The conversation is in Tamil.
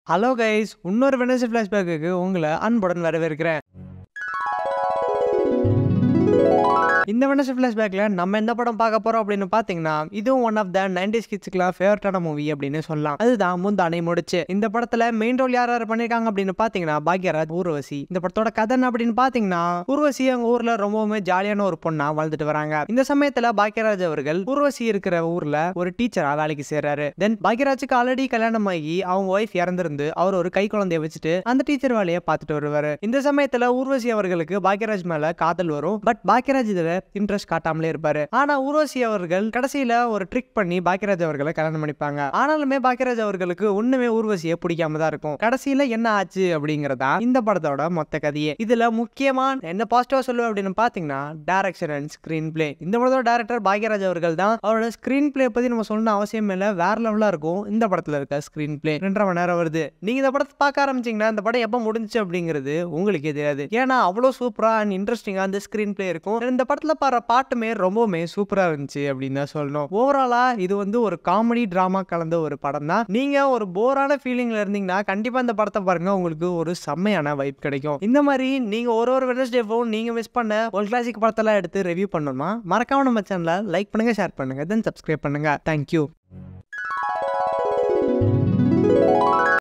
ஹலோ கைஸ் இன்னொரு வெனஸ்டே ஃப்ளாஷ்பேக்கு உங்களை அன்புடன் வரவேற்கிறேன் இந்த வெனஸ்டே ஃப்ளாஷ்பேக்கில் நம்ம எந்த படம் பார்க்க போகிறோம் அப்படின்னு பார்த்தீங்கன்னா இதுவும் ஒன் ஆஃப் த நைன்டிஸ் கிட்ஸுக்குலாம் ஃபேவரட்டான மூவி அப்படின்னு சொல்லலாம் அதுதான் முந்தானை முடிச்சு இந்த படத்தில் மெயின் ரோல் யார் யார் பண்ணியிருக்காங்க அப்படின்னு பார்த்தீங்கன்னா பாக்யராஜ் ஊர்வசி இந்த படத்தோட கதை என்ன அப்படின்னு பார்த்தீங்கன்னா ஊர்வசி அவங்க ஊரில் ரொம்பவுமே ஜாலியான ஒரு பொண்ணா வாழ்ந்துட்டு வராங்க இந்த சமயத்தில் பாக்யராஜ் அவர்கள் ஊர்வசி இருக்கிற ஊரில் ஒரு டீச்சரா வேலைக்கு சேர்றாரு தென் பாக்யராஜுக்கு ஆல்ரெடி கல்யாணம் ஆகி அவங்க ஒய்ஃப் இறந்திருந்து அவர் ஒரு கை குழந்தைய வச்சுட்டு அந்த டீச்சர் வேலையை பார்த்துட்டு வருவாரு இந்த சமயத்துல ஊர்வசி அவர்களுக்கு பாக்யராஜ் மேல காதல் வரும் பட் பாக்யராஜ் இதுல இன்ட்ரெஸ்ட் காட்டாமலே இருப்பாரு ஆனா ஊர்வசி அவர்கள் கடைசியில ஒரு ட்ரிக் பண்ணி பாக்யராஜ் அவர்களை கல்யாணம் பண்ணிப்பாங்க ஆனாலுமே பாக்யராஜ் அவர்களுக்கு ஒண்ணுமே ஊர்வசியை பிடிக்காம தான் இருக்கும் கடைசியில என்ன ஆச்சு அப்படிங்கறதா இந்த படத்தோட மொத்த கதையே இதுல முக்கியமா என்ன பாசிட்டிவா சொல்லுவேன் அப்படின்னு பாத்தீங்கன்னா டைரக்ஷன் அண்ட் ஸ்கிரீன் பிளே இந்த படத்தோட டேரக்டர் பாக்யராஜ் அவர்கள் தான் அவரோட ஸ்கிரீன் பிளே பத்தி நம்ம சொல்லணும் அவசியம் இல்லை வேற லெவலா இருக்கும் இந்த படத்துல இருக்க ஸ்கிரீன் பிளே ரெண்டரை மணி நேரம் வருது நீங்க இந்த படத்தை பார்க்க ஆரம்பிச்சீங்கன்னா இந்த படம் எப்போ முடிஞ்சுச்சு அப்படிங்கிறது உங்களுக்கே தெரியாது ஏன்னா அவ்வளோ சூப்பரா அண்ட் இன்ட்ரெஸ்டிங்கா அந்த ஸ்கிரீன் பிளே இருக்கும் இந்த படத்துல பாடுற பாட்டுமே ரொம்பவுமே சூப்பரா இருந்துச்சு அப்படின்னு தான் சொல்லணும் ஓவராலா இது வந்து ஒரு காமெடி டிராமா கலந்த ஒரு படம் தான் நீங்க ஒரு போரான ஃபீலிங்ல இருந்தீங்கன்னா கண்டிப்பா இந்த படத்தை பாருங்க உங்களுக்கு ஒரு செம்மையான வைப் கிடைக்கும் இந்த மாதிரி நீங்க ஒரு ஒரு வெனஸ்டேவும் நீங்க மிஸ் பண்ண ஒரு கிளாசிக் படத்தெல்லாம் எடுத்து ரிவ்யூ பண்ணணுமா மறக்காம நம்ம சேனலை லைக் பண்ணுங்க ஷேர் பண்ணுங்க தென் சப்ஸ்கிரைப் பண்ணுங்க தேங்க்யூ